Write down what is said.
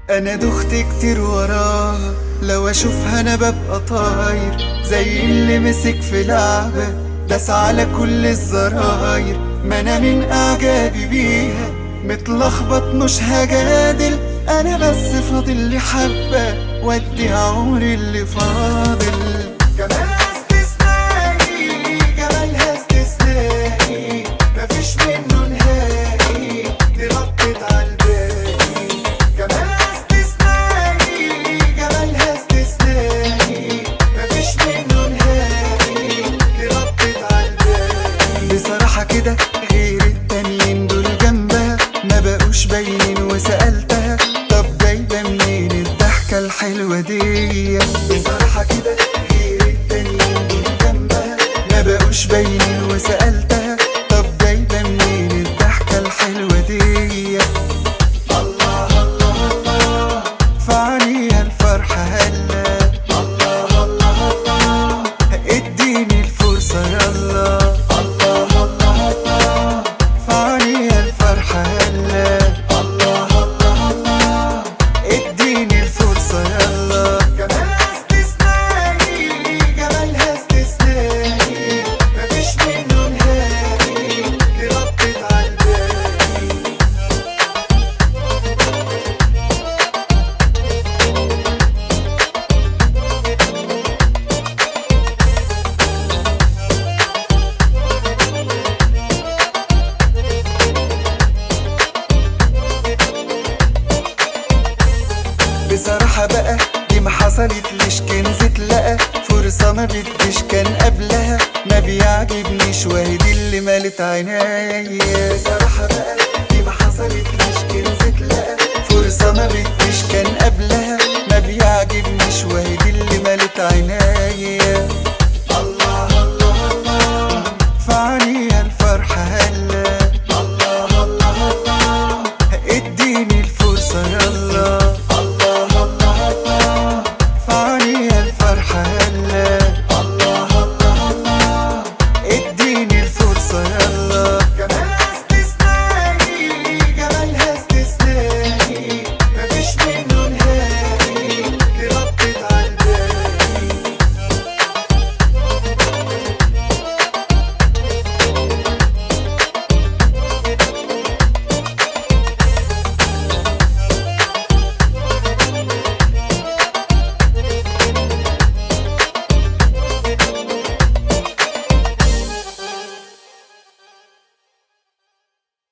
انا دخت كتير وراها لو اشوفها انا ببقى طاير زي اللي مسك في لعبة داس على كل الزراير ما انا من اعجابي بيها متلخبط مش هجادل انا بس فاضل لي حبة واديها عمري اللي فاضل جمالها استثنائي جمالها استثنائي مفيش منه نهائي دي غطت عالباقي جمالها استثنائي جمالها استثنائي مفيش منه نهائي دي غطت عالباقي بصراحة كده غير التانيين دول جنبها ما بقوش باينين وسألتها طب جايبة منين الضحكة الحلوة دي بصراحة كده غير التانيين دول جنبها ما بقوش باينين وسألتها طب جايبة منين الضحكة الحلوة دي الله الله الله فعليها الفرحة هلا الله الله الله اديني الفرصة يلا الله الله الله فعليها الفرحة هلا الله الله الله اديني الفرصة يلا جمالها استثنائي جمالها استثنائي مفيش منه نهائي دي غطت عالباقي بصراحة بقى دي ما حصلتليش كنز اتلقى فرصة ما بديش كان قبلها ما بيعجبنيش وهي دي اللي مالت عينيا بصراحة بقى دي ما حصلتليش كنز اتلقى فرصة ما بديش